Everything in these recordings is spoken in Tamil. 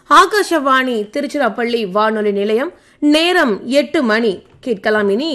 ஆகாஷவாணி திருச்சிராப்பள்ளி வானொலி நிலையம் நேரம் எட்டு மணி கேட்கலாம் இனி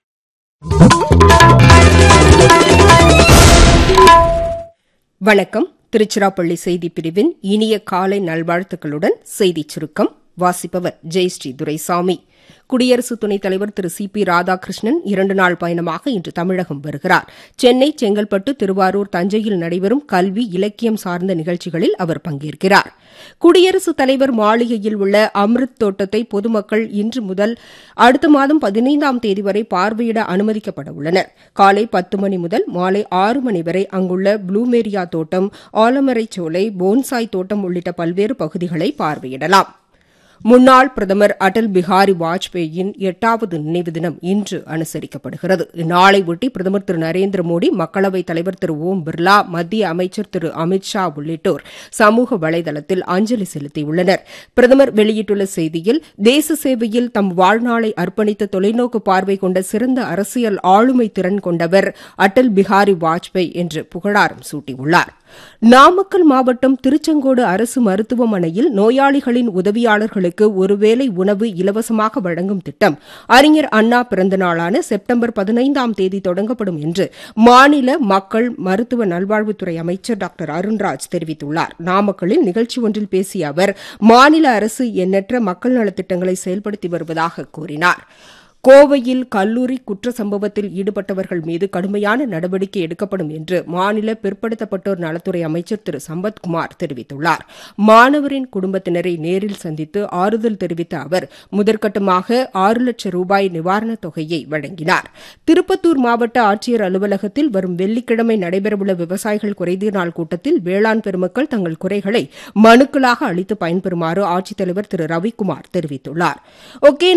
வணக்கம் திருச்சிராப்பள்ளி செய்தி பிரிவின் இனிய காலை நல்வாழ்த்துக்களுடன் செய்திச் சுருக்கம் வாசிப்பவர் ஜெயஸ்ரீ துரைசாமி குடியரசு துணைத் தலைவர் திரு சி பி ராதாகிருஷ்ணன் இரண்டு நாள் பயணமாக இன்று தமிழகம் வருகிறார் சென்னை செங்கல்பட்டு திருவாரூர் தஞ்சையில் நடைபெறும் கல்வி இலக்கியம் சார்ந்த நிகழ்ச்சிகளில் அவர் பங்கேற்கிறார் குடியரசுத் தலைவர் மாளிகையில் உள்ள அம்ருத் தோட்டத்தை பொதுமக்கள் இன்று முதல் அடுத்த மாதம் பதினைந்தாம் தேதி வரை பார்வையிட அனுமதிக்கப்பட உள்ளனர் காலை பத்து மணி முதல் மாலை ஆறு மணி வரை அங்குள்ள ப்ளூமேரியா தோட்டம் ஆலமரைச் சோலை போன்சாய் தோட்டம் உள்ளிட்ட பல்வேறு பகுதிகளை பார்வையிடலாம் முன்னாள் பிரதமர் அடல் பிஹாரி வாஜ்பேயின் எட்டாவது நினைவு தினம் இன்று அனுசரிக்கப்படுகிறது இந்நாளை ஒட்டி பிரதமர் திரு நரேந்திர மோடி மக்களவைத் தலைவர் திரு ஓம் பிர்லா மத்திய அமைச்சர் திரு அமித் ஷா உள்ளிட்டோர் சமூக வலைதளத்தில் அஞ்சலி செலுத்தியுள்ளனர் பிரதமர் வெளியிட்டுள்ள செய்தியில் தேச சேவையில் தம் வாழ்நாளை அர்ப்பணித்த தொலைநோக்கு பார்வை கொண்ட சிறந்த அரசியல் ஆளுமை திறன் கொண்டவர் அடல் பிஹாரி வாஜ்பேயி என்று புகழாரம் சூட்டியுள்ளார் நாமக்கல் மாவட்டம் திருச்செங்கோடு அரசு மருத்துவமனையில் நோயாளிகளின் உதவியாளர்களுக்கு ஒருவேளை உணவு இலவசமாக வழங்கும் திட்டம் அறிஞர் அண்ணா பிறந்த நாளான செப்டம்பர் பதினைந்தாம் தேதி தொடங்கப்படும் என்று மாநில மக்கள் மருத்துவ நல்வாழ்வுத்துறை அமைச்சர் டாக்டர் அருண்ராஜ் தெரிவித்துள்ளார் நாமக்கல்லில் நிகழ்ச்சி ஒன்றில் பேசிய அவர் மாநில அரசு எண்ணற்ற மக்கள் நலத்திட்டங்களை செயல்படுத்தி வருவதாக கூறினார் கோவையில் கல்லூரி குற்ற சம்பவத்தில் ஈடுபட்டவர்கள் மீது கடுமையான நடவடிக்கை எடுக்கப்படும் என்று மாநில பிற்படுத்தப்பட்டோர் நலத்துறை அமைச்சர் திரு சம்பத்குமார் தெரிவித்துள்ளார் மாணவரின் குடும்பத்தினரை நேரில் சந்தித்து ஆறுதல் தெரிவித்த அவர் முதற்கட்டமாக ஆறு லட்சம் ரூபாய் நிவாரணத் தொகையை வழங்கினார் திருப்பத்தூர் மாவட்ட ஆட்சியர் அலுவலகத்தில் வரும் வெள்ளிக்கிழமை நடைபெறவுள்ள விவசாயிகள் குறைதீர் நாள் கூட்டத்தில் வேளாண் பெருமக்கள் தங்கள் குறைகளை மனுக்களாக அளித்து பயன்பெறுமாறு ஆட்சித்தலைவர் திரு ரவிக்குமார் தெரிவித்துள்ளார் ஒகே